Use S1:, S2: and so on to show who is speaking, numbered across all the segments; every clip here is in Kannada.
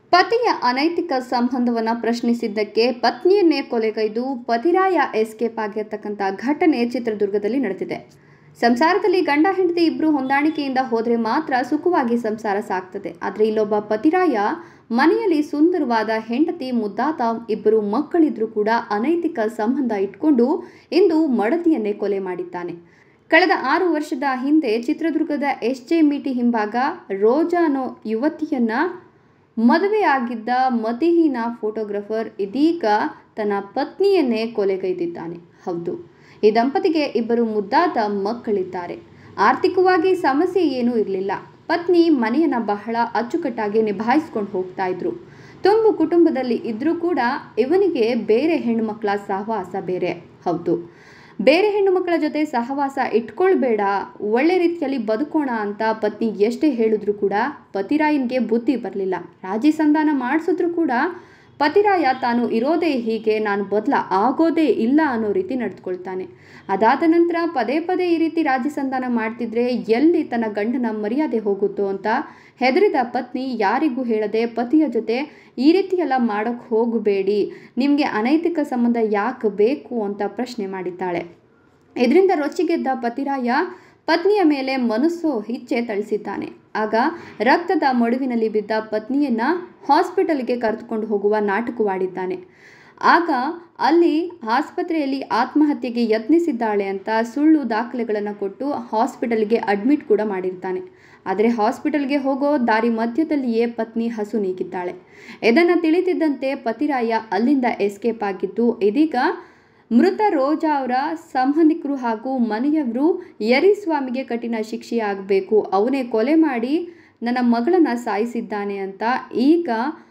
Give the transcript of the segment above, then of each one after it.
S1: ಪತಿಯ ಅನೈತಿಕ ಸಂಬಂಧವನ್ನು ಪ್ರಶ್ನಿಸಿದ್ದಕ್ಕೆ ಪತ್ನಿಯನ್ನೇ ಕೊಲೆಗೈದು ಪತಿರಾಯ ಎಸ್ಕೇಪ್ ಆಗಿರ್ತಕ್ಕಂಥ ಘಟನೆ ಚಿತ್ರದುರ್ಗದಲ್ಲಿ ನಡೆದಿದೆ ಸಂಸಾರದಲ್ಲಿ ಗಂಡ ಹೆಂಡತಿ ಇಬ್ಬರು ಹೊಂದಾಣಿಕೆಯಿಂದ ಹೋದರೆ ಮಾತ್ರ ಸುಖವಾಗಿ ಸಂಸಾರ ಸಾಗ್ತದೆ ಆದರೆ ಇಲ್ಲೊಬ್ಬ ಪತಿರಾಯ ಮನೆಯಲ್ಲಿ ಸುಂದರವಾದ ಹೆಂಡತಿ ಮುದ್ದಾತ ಇಬ್ಬರು ಮಕ್ಕಳಿದ್ರೂ ಕೂಡ ಅನೈತಿಕ ಸಂಬಂಧ ಇಟ್ಕೊಂಡು ಇಂದು ಮಡದಿಯನ್ನೇ ಕೊಲೆ ಮಾಡಿದ್ದಾನೆ ಕಳೆದ ಆರು ವರ್ಷದ ಹಿಂದೆ ಚಿತ್ರದುರ್ಗದ ಎಸ್ ಜೆ ಮಿಟಿ ಹಿಂಭಾಗ ರೋಜಾ ಅನ್ನೋ ಯುವತಿಯನ್ನ ಮದುವೆಯಾಗಿದ್ದ ಮತಿಹೀನ ಫೋಟೋಗ್ರಫರ್ ಇದೀಗ ತನ್ನ ಪತ್ನಿಯನ್ನೇ ಕೊಲೆಗೈದಿದ್ದಾನೆ ಹೌದು ಈ ದಂಪತಿಗೆ ಇಬ್ಬರು ಮುದ್ದಾದ ಮಕ್ಕಳಿದ್ದಾರೆ ಆರ್ಥಿಕವಾಗಿ ಸಮಸ್ಯೆ ಏನೂ ಇರಲಿಲ್ಲ ಪತ್ನಿ ಮನೆಯನ್ನ ಬಹಳ ಅಚ್ಚುಕಟ್ಟಾಗಿ ನಿಭಾಯಿಸ್ಕೊಂಡು ಹೋಗ್ತಾ ಇದ್ರು ತುಂಬು ಕುಟುಂಬದಲ್ಲಿ ಇದ್ರೂ ಕೂಡ ಇವನಿಗೆ ಬೇರೆ ಹೆಣ್ಣುಮಕ್ಕಳ ಸಹವಾಸ ಬೇರೆ ಹೌದು ಬೇರೆ ಹೆಣ್ಣು ಮಕ್ಕಳ ಜೊತೆ ಸಹವಾಸ ಇಟ್ಕೊಳ್ಬೇಡ ಒಳ್ಳೆ ರೀತಿಯಲ್ಲಿ ಬದುಕೋಣ ಅಂತ ಪತ್ನಿ ಎಷ್ಟೇ ಹೇಳಿದ್ರು ಕೂಡ ಪತಿರಾಯನ್ಗೆ ಬುದ್ಧಿ ಬರಲಿಲ್ಲ ರಾಜಿ ಸಂಧಾನ ಮಾಡಿಸಿದ್ರು ಕೂಡ ಪತಿರಾಯ ತಾನು ಇರೋದೇ ಹೀಗೆ ನಾನು ಬದಲ ಆಗೋದೇ ಇಲ್ಲ ಅನ್ನೋ ರೀತಿ ನಡೆದುಕೊಳ್ತಾನೆ ಅದಾದ ನಂತರ ಪದೇ ಪದೇ ಈ ರೀತಿ ರಾಜಿ ಸಂಧಾನ ಮಾಡ್ತಿದ್ರೆ ಎಲ್ಲಿ ತನ್ನ ಗಂಡನ ಮರ್ಯಾದೆ ಹೋಗುತ್ತೋ ಅಂತ ಹೆದರಿದ ಪತ್ನಿ ಯಾರಿಗೂ ಹೇಳದೆ ಪತಿಯ ಜೊತೆ ಈ ರೀತಿ ಎಲ್ಲ ಮಾಡೋಕ್ಕೆ ಹೋಗಬೇಡಿ ನಿಮಗೆ ಅನೈತಿಕ ಸಂಬಂಧ ಯಾಕೆ ಬೇಕು ಅಂತ ಪ್ರಶ್ನೆ ಮಾಡಿದ್ದಾಳೆ ಇದರಿಂದ ರೊಚ್ಚಿಗೆದ್ದ ಪತಿರಾಯ ಪತ್ನಿಯ ಮೇಲೆ ಮನಸ್ಸು ಇಚ್ಛೆ ಥಳಿಸಿದ್ದಾನೆ ಆಗ ರಕ್ತದ ಮಡುವಿನಲ್ಲಿ ಬಿದ್ದ ಪತ್ನಿಯನ್ನ ಹಾಸ್ಪಿಟಲ್ಗೆ ಕರೆದುಕೊಂಡು ಹೋಗುವ ನಾಟಕವಾಡಿದ್ದಾನೆ ಆಗ ಅಲ್ಲಿ ಆಸ್ಪತ್ರೆಯಲ್ಲಿ ಆತ್ಮಹತ್ಯೆಗೆ ಯತ್ನಿಸಿದ್ದಾಳೆ ಅಂತ ಸುಳ್ಳು ದಾಖಲೆಗಳನ್ನು ಕೊಟ್ಟು ಹಾಸ್ಪಿಟಲ್ಗೆ ಅಡ್ಮಿಟ್ ಕೂಡ ಮಾಡಿರ್ತಾನೆ ಆದರೆ ಹಾಸ್ಪಿಟಲ್ಗೆ ಹೋಗೋ ದಾರಿ ಮಧ್ಯದಲ್ಲಿಯೇ ಪತ್ನಿ ಹಸು ನೀಗಿದ್ದಾಳೆ ಇದನ್ನು ತಿಳಿದಿದ್ದಂತೆ ಪತಿರಾಯ ಅಲ್ಲಿಂದ ಎಸ್ಕೇಪ್ ಆಗಿದ್ದು ಇದೀಗ ಮೃತ ರೋಜಾ ಅವರ ಸಂಬಂಧಿಕರು ಹಾಗೂ ಮನೆಯವರು ಯರಿಸ್ವಾಮಿಗೆ ಕಠಿಣ ಶಿಕ್ಷೆ ಆಗಬೇಕು ಅವನೇ ಕೊಲೆ ಮಾಡಿ ನನ್ನ ಮಗಳನ್ನು ಸಾಯಿಸಿದ್ದಾನೆ ಅಂತ ಈಗ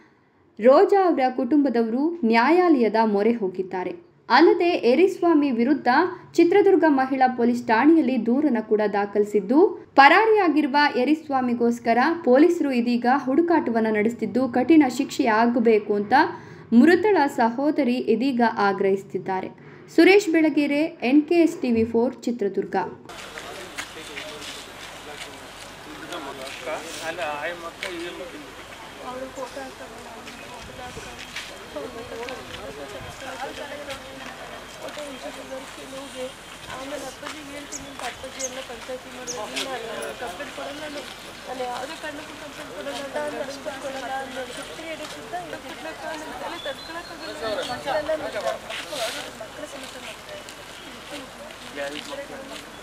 S1: ರೋಜಾ ಅವರ ಕುಟುಂಬದವರು ನ್ಯಾಯಾಲಯದ ಮೊರೆ ಹೋಗಿದ್ದಾರೆ ಅಲ್ಲದೆ ಎರಿಸ್ವಾಮಿ ವಿರುದ್ಧ ಚಿತ್ರದುರ್ಗ ಮಹಿಳಾ ಪೊಲೀಸ್ ಠಾಣೆಯಲ್ಲಿ ದೂರನ್ನು ಕೂಡ ದಾಖಲಿಸಿದ್ದು ಪರಾರಿಯಾಗಿರುವ ಎರಿಸ್ವಾಮಿಗೋಸ್ಕರ ಪೊಲೀಸರು ಇದೀಗ ಹುಡುಕಾಟವನ್ನು ನಡೆಸುತ್ತಿದ್ದು ಕಠಿಣ ಶಿಕ್ಷೆ ಆಗಬೇಕು ಅಂತ ಮೃತಳ ಸಹೋದರಿ ಇದೀಗ ಆಗ್ರಹಿಸುತ್ತಿದ್ದಾರೆ Suresh Belagere N K S TV four Chitradurga
S2: ಅಲ್ಲ ಆಯ್ ಮಕ್ಕ ಈ ಮಕ್ಕ
S3: ಅವಳು ಫೋಟೋ ಹಾಕ್ತಾರಲ್ಲ ಫೋಟೋ ಇನ್ಸ್ಟಿಟ್ಯೂಟ್ ಹೋಗಿ ಆಮೇಲೆ ಅಪ್ಪಾಜಿಗೆ ಹೇಳ್ತೀನಿ ಅಂತ ಅಪ್ಪಾಜಿ ಎಲ್ಲ ಪಂಚಾಯತಿ ಮಾಡಿದ್ರೆ ನಾನು ಕಂಪ್ಲೇಂಟ್ ಕೊಡಲ್ಲ ನಾನು ನಾನು ಯಾವುದೇ ಕಾರಣಕ್ಕೂ ಕಂಪ್ಲೇಂಟ್ ಕೊಡಲ್ಲ ಅಂತ ನಾನು ಅಷ್ಟು ಕೊಡಲ್ಲ ನಾನು ಸುತ್ತಿ ಹಿಡಿಸಿದ್ದ ಹಿಡಿಸಿದ್ಲಕ್ಕ ನನ್ನ ತಲೆ ತಡ್ಕೊಳಕ್ಕಾಗಲ್ಲ ಮಕ್ಕಳೆಲ್ಲ ಮಕ್ಕಳ ಸಮೇತ ಮಾಡ್ತಾರೆ
S2: ಯಾರಿಗೆ ಮಕ್ಕಳು